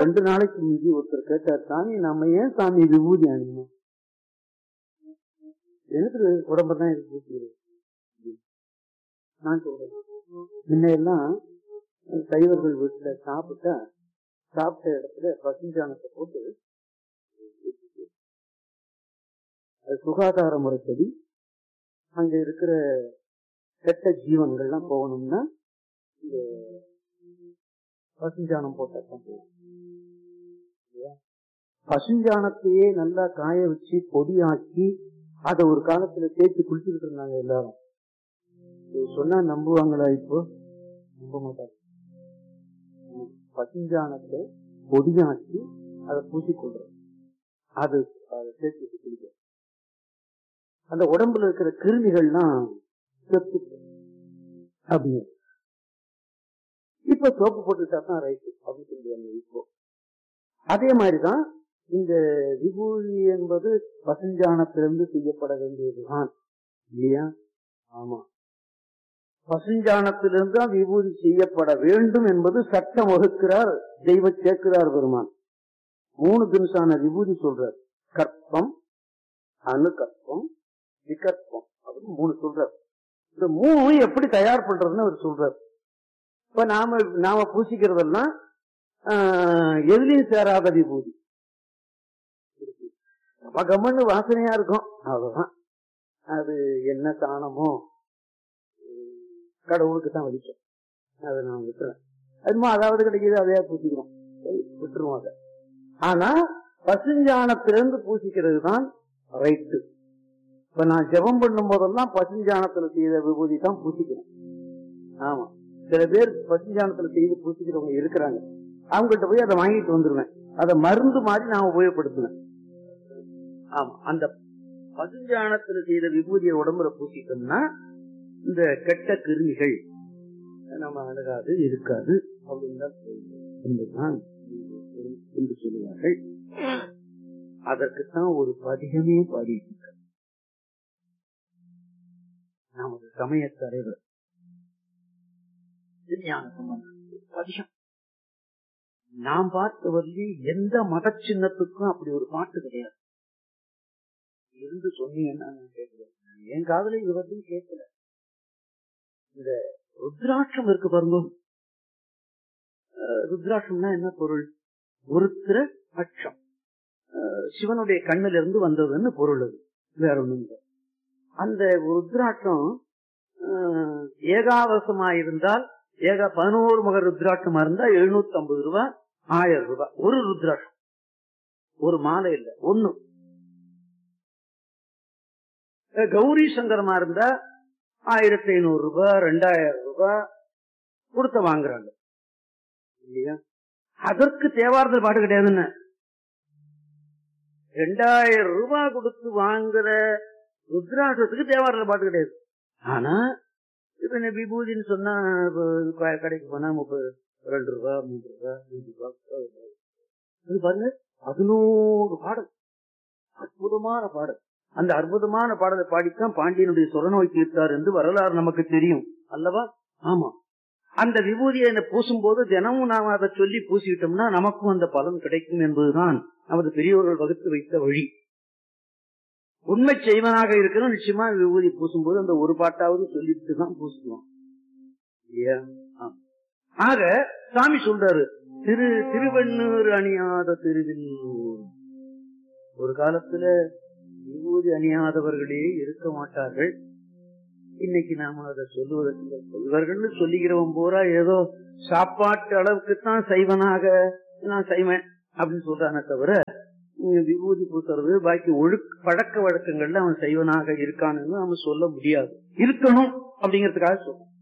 ரெண்டு நாளைக்கு முந்தி ஒருத்தர் கேட்டார் சாமி நம்ம ஏன் சாமி விபூதி அணியணும் எனக்கு உடம்புதான் இருக்கு பூசிக்கிறது நான் சொல்றேன் முன்ன எல்லாம் சைவர்கள் வீட்டுல சாப்பிட்டா சாப்பிட்ட இடத்துல பசுஞ்சாணத்தை போட்டு அது சுகாதார முறைப்படி அங்க இருக்கிற கெட்ட ஜீவன்கள்லாம் போகணும்னா இந்த பசுஞ்சாணம் போட்டாதான் போகும் இல்லையா? பசுஞ்சாணத்தையே நல்லா காய வச்சு பொடியாக்கி அதை ஒரு காலத்துல தேய்ச்சி குளிச்சுக்கிட்டு இருந்தாங்க எல்லாரும் இது சொன்னா நம்புவாங்களா இப்போ நம்ப மாட்டாங்க ம். பசுஞ்சாணத்தை பொடியாக்கி அதை பூசிக்கொள்றது அது அதை தேய்ச்சி குளிக்க அந்த உடம்புல இருக்கிற கிருமிகள்லாம் செத்து அப்படிங்க இப்ப சோப்பு போட்டுட்டா தான் ரைட்டு அப்படின்னு சொல்லுவாங்க இப்போ அதே மாதிரிதான் இந்த விபூதி என்பது பசுஞ்சாணத்திலிருந்து செய்யப்பட வேண்டியதுதான் இல்லையா ஆமா பசுஞ்சாணத்திலிருந்து தான் விபூதி செய்யப்பட வேண்டும் என்பது சட்டம் வகுக்கிறார் தெய்வ சேர்க்கிறார் பெருமான் மூணு தினசான விபூதி சொல்றார் கற்பம் அணுகற்பம் விகற்பம் அப்படின்னு மூணு சொல்றார் இந்த மூணு எப்படி தயார் பண்றதுன்னு அவர் சொல்றார் இப்ப நாம நாம பூசிக்கிறதெல்லாம் ஆஹ், எதுலயும் சேராத விபூதி கம்மன்னு வாசனையா இருக்கும் அவ்வளவுதான் அது என்ன சாணமோ உம், கடவுளுக்கு தான் வலிக்கும் அதை நான் விட்டுறேன் அதுமா அதாவது கிடைக்கிது அதையா பூசிக்கிறோம் சரி, விட்டுருவோம் அதை ஆனா பசுஞ்சாணத்திலிருந்து பூசிக்கிறது தான் ரைட்டு இப்ப நான் ஜெபம் பண்ணும் போதெல்லாம் பசுஞ்சாணத்துல செய்த விபூதி தான் பூசிக்கிறேன் ஆமா சில பேர் பசுஞ்சாணத்துல செய்து பூசிக்கிறவங்க இருக்கிறாங்க அவங்ககிட்ட போய் அதை வாங்கிட்டு வந்துருவேன் அதை மருந்து மாதிரி நான் உபயோகப்படுத்துவேன் ஆமா அந்த பசுஞ்சாணத்துல செய்த விபூதியை உடம்புல பூசிட்டோம்னா இந்த கெட்ட கிருமிகள் நம்ம அணுகாது இருக்காது அப்படின்னு தான் சொல்லுவோம். என்பதுதான் என்று சொல்லுவார்கள் அதற்குத்தான் ஒரு பதிகமே பாடிட்டு நமது சமய தலைவர் திருஞான சம்பந்தர். பதிகம் நாம் பார்த்த வரலி எந்த மத சின்னத்துக்கும் அப்படி ஒரு பாட்டு கிடையாது இருந்து சொன்னீங்கன்னா நான் கேட்கிறேன் என் காதல இது பத்தி கேட்கல இந்த ருத்ராட்சம் இருக்கு பாருங்க அஹ் ருத்ராட்சம்னா என்ன பொருள் ஒருத்தர அட்சம் அஹ் சிவனுடைய கண்ணில இருந்து வந்ததுன்னு பொருள் அது வேற ஒண்ணும் இல்லை அந்த ருத்ராட்சம் அஹ், ஏகாவசமா இருந்தால் ஏகா பதினோரு மக ருத்ராட்சமா இருந்தா எழுநூத்தி ஐம்பது ரூபாய் ஆயிரம் ரூபாய் ஒரு ருத்ராட்சம் ஒரு மாலை இல்ல ஒண்ணு அஹ், கௌரி சங்கரமா இருந்தா ஆயிரத்தி ஐநூறு ரூபாய் ரெண்டாயிரம் ரூபாய் கொடுத்த வாங்குறாங்க இல்லையா அதற்கு தேவாரத்தில் பாட்டு கிடையாதுன்னு ரெண்டாயிரம் ரூபாய் கொடுத்து வாங்குற ருத்ராட்சத்துக்கு தேவாரத்தில் பாட்டு கிடையாது ஆனா இப்ப இந்த விபூதின்னு சொன்னா இப்ப க- கடைக்கு போனா முப்பது ரெண்டு ரூபா மூன்று ரூபா அஞ்சு ரூபா பத்து ரூபா. இது பாருங்க பதினோரு பாடல் அற்புதமான பாடல் அந்த அற்புதமான பாடலை பாடித்தான் பாண்டியனுடைய சொரநோய் தீர்த்தார் என்று வரலாறு நமக்கு தெரியும் அல்லவா ஆமா அந்த விபூதியை என்ன பூசும் போது தினமும் நாம அதை சொல்லி பூசிவிட்டோம்னா நமக்கும் அந்த பலன் கிடைக்கும் என்பதுதான் நமது பெரியோர்கள் வகுத்து வைத்த வழி உண்மை செய்வனாக இருக்கிறோம் நிச்சயமா விபூதி பூசும்போது அந்த ஒரு பாட்டாவது சொல்லிட்டு தான் பூசுவோம் இல்லையா? ஆ. ஆக சாமி சொல்றாரு திரு திருவண்ணூர் அணியாத திருவில்லூர் ஒரு காலத்துல விபூதி அணியாதவர்களே இருக்க மாட்டார்கள் இன்னைக்கு நாம அதை சொல்லுவதற்கு சொல்வர்கள்னு சொல்லிக்கிறவன் பூரா ஏதோ சாப்பாட்டு அளவுக்கு தான் சைவனாக நான் செய்வேன் அப்படின்னு சொல்றானே தவிர உம், விபூதி பூசுறது பாக்கி ஒழுக்க பழக்க வழக்கங்கள்ல அவன் சைவனாக இருக்கான்னு நாம சொல்ல முடியாது இருக்கணும் அப்படிங்கறதுக்காக சொல்றோம்